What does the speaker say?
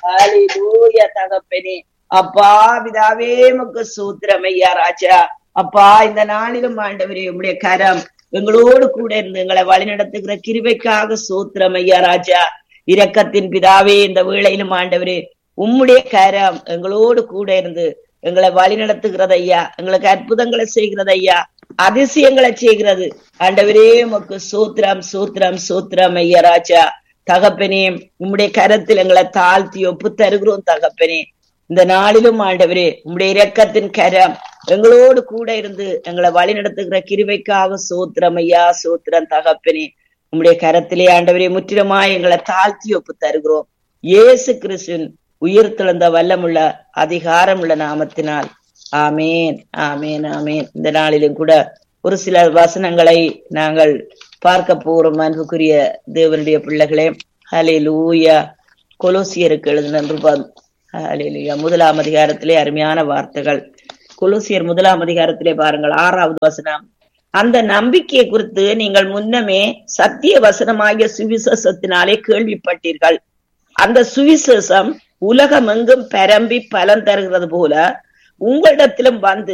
ஹalleluya தகப்பனே அப்பா பிதாவே உமக்கு சூத்திரம் ஐயா ராஜா அப்பா இந்த நாளிலும் ஆண்டவரே உம்முடைய கரம் எங்களோடு கூட இருந்து எங்களை வழிநடத்துகிற கிருபைக்காக சூத்திரம் ஐயா ராஜா இரக்கத்தின் பிதாவே இந்த வேளையிலும் ஆண்டவரே உம்முடைய கரம் எங்களோடு கூட இருந்து எங்களை வழி நடத்துகிறது ஐயா எங்களுக்கு அற்புதங்களை செய்கிறது ஐயா அதிசயங்களை செய்கிறது ஆண்டவரே உமக்கு சூத்திரம் சூத்திரம் சூத்திரம் ஐயா ராஜா தகப்பனே உம்முடைய கரத்தில் எங்களை தாழ்த்தி ஒப்பு தருகிறோம் தகப்பனே இந்த நாளிலும் ஆண்டவரே உம்முடைய இரக்கத்தின் கரம் எங்களோடு கூட இருந்து எங்களை வழி நடத்துகிற கிருவைக்காக சூத்திரம் ஐயா சூத்திரம் தகப்பனே உம்முடைய கரத்திலே ஆண்டவரே முற்றிலுமாய் எங்களை தாழ்த்தி ஒப்பு தருகிறோம் இயேசு கிறிஸ்துவின் உயிர் திழந்த வல்லமுள்ள அதிகாரம் உள்ள நாமத்தினால் ஆமேன் ஆமேன் ஆமேன் இந்த நாளிலும் கூட ஒரு சில வசனங்களை நாங்கள் பார்க்க போறோம் அன்புக்குரிய தேவனுடைய பிள்ளைகளே ஹலே லூயா கொலோசியருக்கு எழுதின நிருபம் ஹalleluya முதலாம் அதிகாரத்திலே அருமையான வார்த்தைகள் கொலோசியர் முதலாம் அதிகாரத்திலே பாருங்கள் ஆறாவது வசனம் அந்த நம்பிக்கையை குறித்து நீங்கள் முன்னமே சத்திய வசனமாகிய சுவிசேஷத்தினாலே கேள்விப்பட்டீர்கள் அந்த சுவிசேஷம் உலகமெங்கும் பரம்பி பலன் தருகிறது போல உங்களிடத்திலும் வந்து